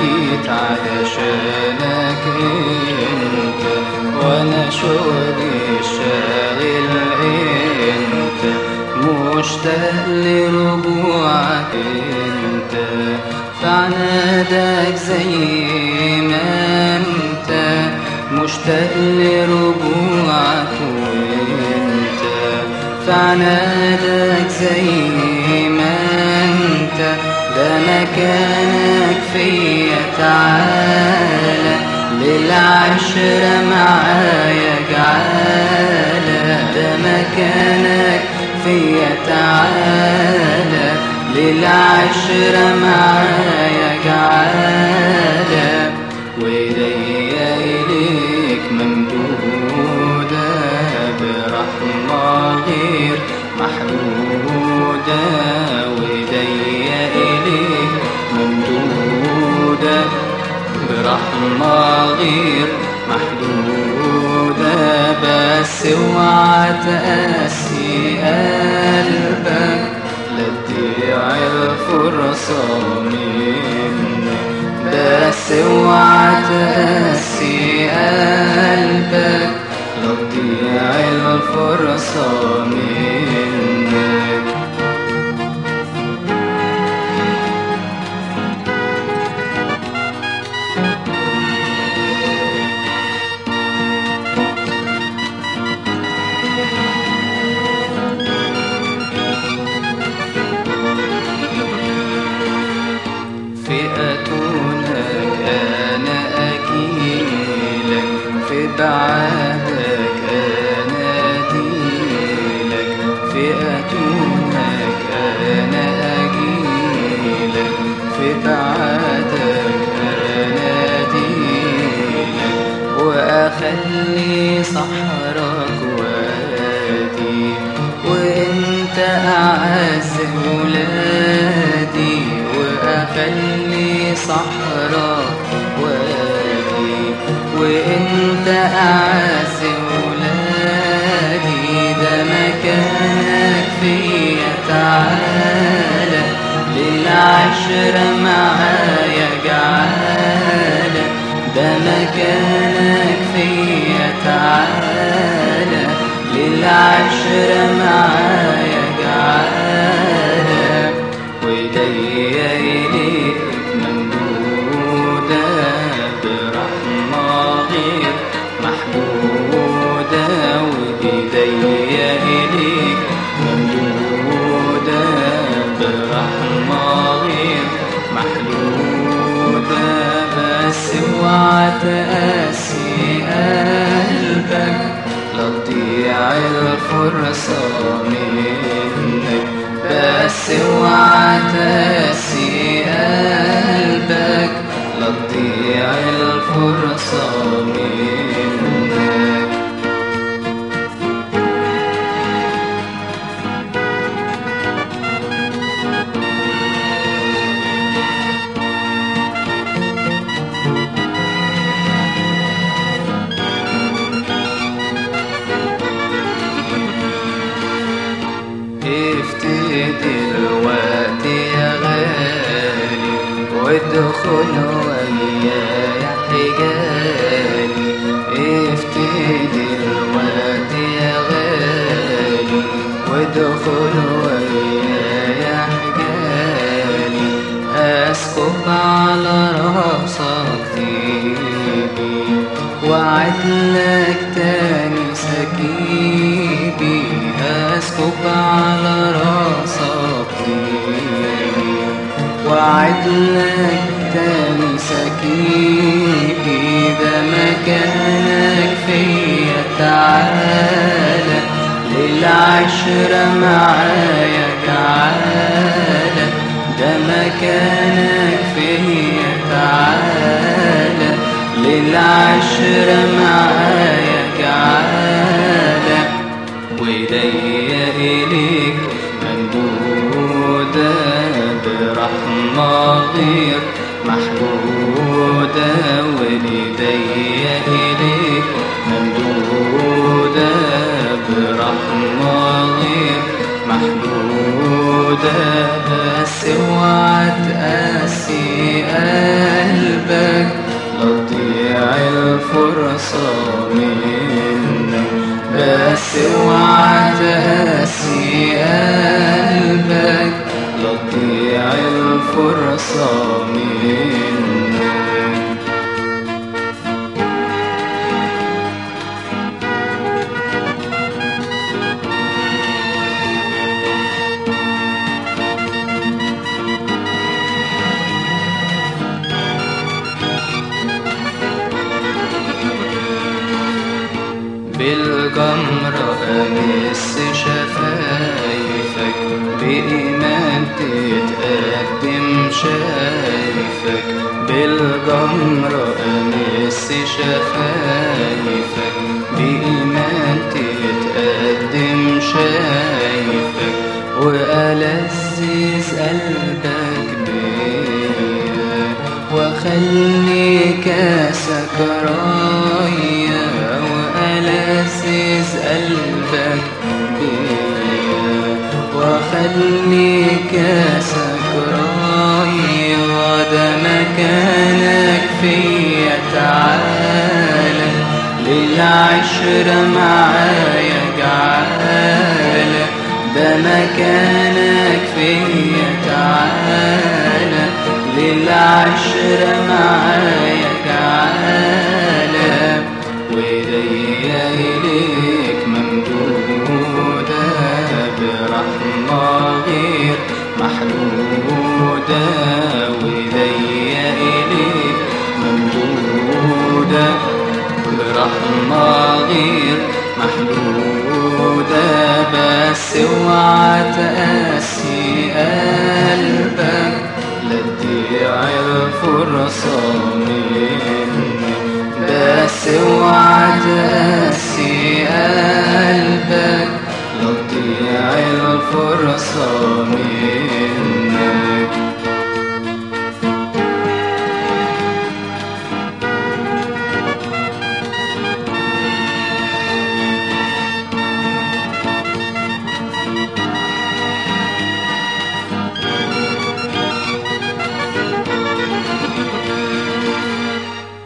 جيت علشانك انت وانا شغلي الشاغل انت مشتاق لرجوعك انت فعنادك زي ما انت مشتاق لرجوعك وانت فعنادك زي ما انت ده مكانك فيا تعالى للعشرة معايا جعالة ده مكانك فيا تعالى للعشرة معايا جعالة وإيديا إليك ممدودة برحمة غير محدودة وإيديا إليك ممدودة برحمة غير محدودة بس اوعى تقاسي قلبك لا تضيع الفرصة منك بس اوعى تقاسي قلبك لا تضيع الفرصة منك فئتونك أنا أجيلك في بعدك أنا أديلك فئتونك أنا أجيلك في بعدك أنا أديلك وأخلي صحرك وادي وانت أعز ولادي وأخلي صحرك وادي وانت أعز ولادي ده مكانك فيا تعالى للعشرة معايا جعالة ده مكانك فيا تعالى للعشرة معايا جعالة وإيديا إليك ممدودة برحمة غير محدودة وإيديا إليك ممدودة برحمة غير محدودة بس اوعى تقاسي قلبك لا تضيع الفرصة منك بس اوعى تقاسي قلبك لا تضيع الفرصة منك افتدي الوقت يا غالي وادخل وياي حجالي افتدي الوقت يا غالي وادخل وياي حجالي اسكب على راسك تيجي وعدلك تاني سكيبي هسكب على راسك تيجي وعدلك تاني سكيبي ده مكانك فيا تعالى للعشرة معايا جعالة ده مكانك فيا تعالى للعشرة معايا جعالة وإيديا إليك ممدودة برحمة غير محدودة وإيديا إليك ممدودة برحمة غير محدودة بس اوعى تقاسي قلبك الفرصة منك بس اوعى تقاسي قلبك لا تضيع الفرصة منك بالجمرة أمس شفايفك بإيمان تتقدم شايفك بالجمرة أمس شفايفك بإيمان تتقدم شايفك وألذذ قلبك بيا وخلي كاسك رايا وألذذ قلبك بيا وخلي كاسك رايا ده مكانك فيا تعالى للعشرة معايا جعالة ده مكانك فيا تعالى للعشرة معايا جعالة وإيديا إليك ممدودة برحمة غير محدودة وإيديا إليك ممدودة برحمة غير محدودة بس اوعى تقاسي قلبك لا تضيع الفرصة منك بس اوعى تقاسي قلبك لا تضيع الفرصة منك